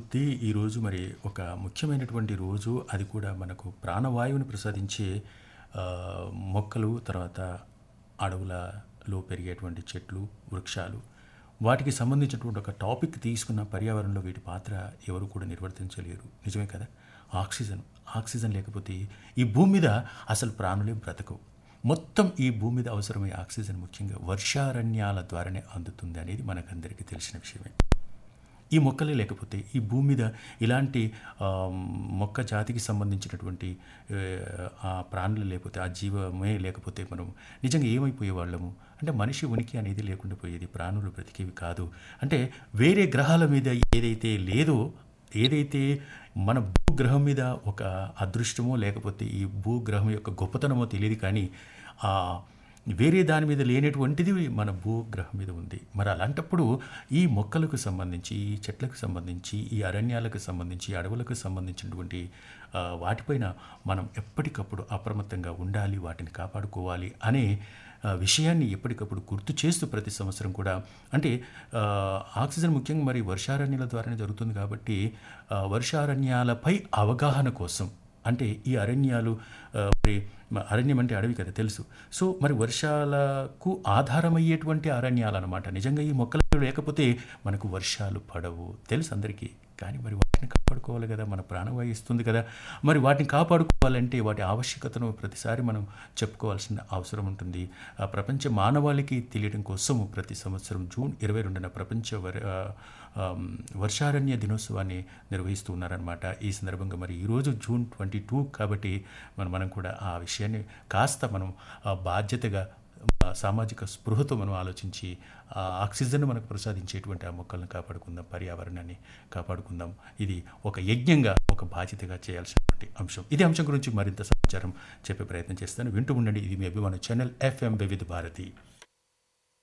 కొద్దీ ఈరోజు మరి ఒక ముఖ్యమైనటువంటి రోజు అది కూడా మనకు ప్రాణవాయువుని ప్రసాదించే ఆ, మొక్కలు తర్వాత అడవులలో పెరిగేటువంటి చెట్లు వృక్షాలు వాటికి సంబంధించినటువంటి ఒక టాపిక్ తీసుకున్న పర్యావరణంలో వీటి పాత్ర ఎవరు కూడా నిర్వర్తించలేరు నిజమే కదా ఆక్సిజన్ ఆక్సిజన్ లేకపోతే ఈ భూమి మీద అసలు ప్రాణులే బ్రతకవు మొత్తం ఈ భూమి మీద అవసరమయ్యే ఆక్సిజన్ ముఖ్యంగా వర్షారణ్యాల ద్వారానే అందుతుంది అనేది మనకందరికీ తెలిసిన విషయమే ఈ మొక్కలే లేకపోతే ఈ భూమి మీద ఇలాంటి ఆ, మొక్క జాతికి సంబంధించినటువంటి ఏ, ఆ ప్రాణులు లేకపోతే ఆ జీవమే లేకపోతే మనం నిజంగా ఏమైపోయే వాళ్ళము అంటే మనిషి ఉనికి అనేది లేకుండా పోయేది ప్రాణులు బ్రతికేవి కాదు అంటే వేరే గ్రహాల మీద ఏదైతే లేదో ఏదైతే మన భూగ్రహం మీద ఒక అదృష్టమో లేకపోతే ఈ భూగ్రహం యొక్క గొప్పతనమో తెలియదు కానీ ఆ వేరే దాని మీద లేనటువంటిది మన భూగ్రహం మీద ఉంది మరి అలాంటప్పుడు ఈ మొక్కలకు సంబంధించి ఈ చెట్లకు సంబంధించి ఈ అరణ్యాలకు సంబంధించి అడవులకు సంబంధించినటువంటి ఆ, వాటిపైన మనం ఎప్పటికప్పుడు అప్రమత్తంగా ఉండాలి వాటిని కాపాడుకోవాలి అనే ఆ, విషయాన్ని ఎప్పటికప్పుడు గుర్తు చేస్తూ ప్రతి సంవత్సరం కూడా అంటే ఆ, ఆక్సిజన్ ముఖ్యంగా మరి వర్షారణ్యాల ద్వారానే జరుగుతుంది కాబట్టి ఆ, వర్షారణ్యాలపై అవగాహన కోసం అంటే ఈ అరణ్యాలు ఆ, మరి మ- అరణ్యం అంటే అడవి కదా తెలుసు సో మరి వర్షాలకు ఆధారమయ్యేటువంటి అరణ్యాలు అనమాట నిజంగా ఈ మొక్కలు లేకపోతే మనకు వర్షాలు పడవు తెలుసు అందరికీ కానీ మరి వాటిని కాపాడుకోవాలి కదా మన ప్రాణవాయు ఇస్తుంది కదా మరి వాటిని కాపాడుకోవాలంటే వాటి ఆవశ్యకతను ప్రతిసారి మనం చెప్పుకోవాల్సిన అవసరం ఉంటుంది ఆ ప్రపంచ మానవాళికి తెలియడం కోసం ప్రతి సంవత్సరం జూన్ ఇరవై రెండున ప్రపంచ వర ఆ, ఆమ్, వర్షారణ్య దినోత్సవాన్ని నిర్వహిస్తూ ఉన్నారనమాట ఈ సందర్భంగా మరి ఈరోజు జూన్ ట్వంటీ టూ కాబట్టి మనం మనం కూడా ఆ విషయాన్ని కాస్త మనం ఆ, బాధ్యతగా ఆ, సామాజిక స్పృహతో మనం ఆలోచించి ఆ ఆక్సిజన్ మనకు ప్రసాదించేటువంటి ఆ మొక్కలను కాపాడుకుందాం పర్యావరణాన్ని కాపాడుకుందాం ఇది ఒక యజ్ఞంగా ఒక బాధ్యతగా చేయాల్సినటువంటి అంశం ఇదే అంశం గురించి మరింత సమాచారం చెప్పే ప్రయత్నం చేస్తాను వింటూ ఉండండి ఇది మీ అభిమాన ఛానల్ ఎఫ్ఎం వివిధ భారతి